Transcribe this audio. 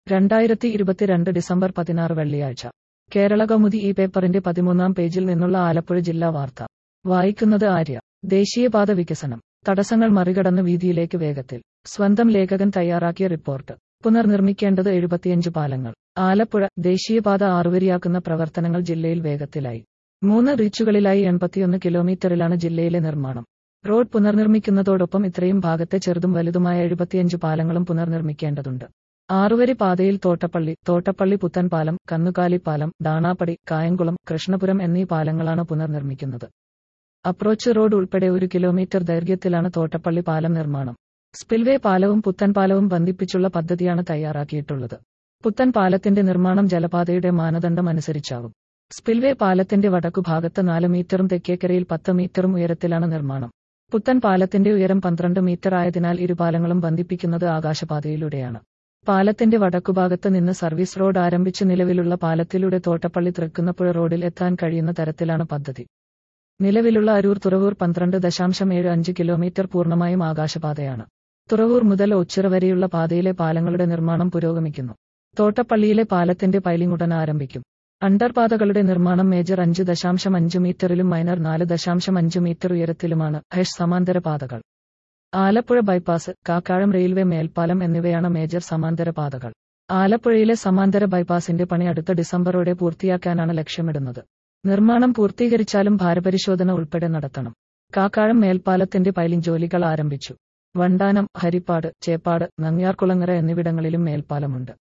രണ്ടായിരത്തി ഇരുപത്തിരണ്ട് ഡിസംബർ പതിനാറ് വെള്ളിയാഴ്ച കേരള കൗമുദി ഈ പേപ്പറിന്റെ പതിമൂന്നാം പേജിൽ നിന്നുള്ള ആലപ്പുഴ ജില്ലാ വാർത്ത വായിക്കുന്നത് ആര്യ ദേശീയപാത വികസനം തടസ്സങ്ങൾ മറികടന്ന് വീതിയിലേക്ക് വേഗത്തിൽ സ്വന്തം ലേഖകൻ തയ്യാറാക്കിയ റിപ്പോർട്ട് പുനർനിർമ്മിക്കേണ്ടത് എഴുപത്തിയഞ്ച് പാലങ്ങൾ ആലപ്പുഴ ദേശീയപാത ആറുവരിയാക്കുന്ന പ്രവർത്തനങ്ങൾ ജില്ലയിൽ വേഗത്തിലായി മൂന്ന് റീച്ചുകളിലായി എൺപത്തിയൊന്ന് കിലോമീറ്ററിലാണ് ജില്ലയിലെ നിർമ്മാണം റോഡ് പുനർനിർമ്മിക്കുന്നതോടൊപ്പം ഇത്രയും ഭാഗത്തെ ചെറുതും വലുതുമായ എഴുപത്തിയഞ്ച് പാലങ്ങളും പുനർനിർമ്മിക്കേണ്ടതുണ്ട് ആറുവരി പാതയിൽ തോട്ടപ്പള്ളി തോട്ടപ്പള്ളി പുത്തൻപാലം കന്നുകാലിപ്പാലം ഡാണാപ്പടി കായംകുളം കൃഷ്ണപുരം എന്നീ പാലങ്ങളാണ് പുനർനിർമ്മിക്കുന്നത് അപ്രോച്ച് റോഡ് ഉൾപ്പെടെ ഒരു കിലോമീറ്റർ ദൈർഘ്യത്തിലാണ് തോട്ടപ്പള്ളി പാലം നിർമ്മാണം സ്പിൽവേ പാലവും പുത്തൻപാലവും ബന്ധിപ്പിച്ചുള്ള പദ്ധതിയാണ് തയ്യാറാക്കിയിട്ടുള്ളത് പുത്തൻ പാലത്തിന്റെ നിർമ്മാണം ജലപാതയുടെ മാനദണ്ഡം അനുസരിച്ചാവും സ്പിൽവേ പാലത്തിന്റെ വടക്കുഭാഗത്ത് നാല് മീറ്ററും തെക്കേക്കരയിൽ പത്ത് മീറ്ററും ഉയരത്തിലാണ് നിർമ്മാണം പുത്തൻ പാലത്തിന്റെ ഉയരം പന്ത്രണ്ട് മീറ്റർ ആയതിനാൽ ഇരുപാലങ്ങളും ബന്ധിപ്പിക്കുന്നത് ആകാശപാതയിലൂടെയാണ് പാലത്തിന്റെ വടക്കുഭാഗത്ത് നിന്ന് സർവീസ് റോഡ് ആരംഭിച്ച് നിലവിലുള്ള പാലത്തിലൂടെ തോട്ടപ്പള്ളി തൃക്കുന്നപ്പുഴ റോഡിൽ എത്താൻ കഴിയുന്ന തരത്തിലാണ് പദ്ധതി നിലവിലുള്ള അരൂർ തുറവൂർ പന്ത്രണ്ട് ദശാംശം ഏഴ് അഞ്ച് കിലോമീറ്റർ പൂർണ്ണമായും ആകാശപാതയാണ് തുറവൂർ മുതൽ ഒച്ചിറ വരെയുള്ള പാതയിലെ പാലങ്ങളുടെ നിർമ്മാണം പുരോഗമിക്കുന്നു തോട്ടപ്പള്ളിയിലെ പാലത്തിന്റെ പൈലിംഗ് ഉടൻ ആരംഭിക്കും അണ്ടർപാതകളുടെ നിർമ്മാണം മേജർ അഞ്ച് ദശാംശം അഞ്ച് മീറ്ററിലും മൈനർ നാല് ദശാംശം അഞ്ച് മീറ്റർ ഉയരത്തിലുമാണ് ഹെഷ് സമാന്തര പാതകൾ ആലപ്പുഴ ബൈപ്പാസ് കാക്കാഴം റെയിൽവേ മേൽപ്പാലം എന്നിവയാണ് മേജർ സമാന്തര പാതകൾ ആലപ്പുഴയിലെ സമാന്തര ബൈപ്പാസിന്റെ പണി അടുത്ത ഡിസംബറോടെ പൂർത്തിയാക്കാനാണ് ലക്ഷ്യമിടുന്നത് നിർമ്മാണം പൂർത്തീകരിച്ചാലും ഭാരപരിശോധന ഉൾപ്പെടെ നടത്തണം കാക്കാഴം മേൽപ്പാലത്തിന്റെ പൈലിംഗ് ജോലികൾ ആരംഭിച്ചു വണ്ടാനം ഹരിപ്പാട് ചേപ്പാട് നങ്ങ്യാർകുളങ്ങര എന്നിവിടങ്ങളിലും മേൽപ്പാലമുണ്ട്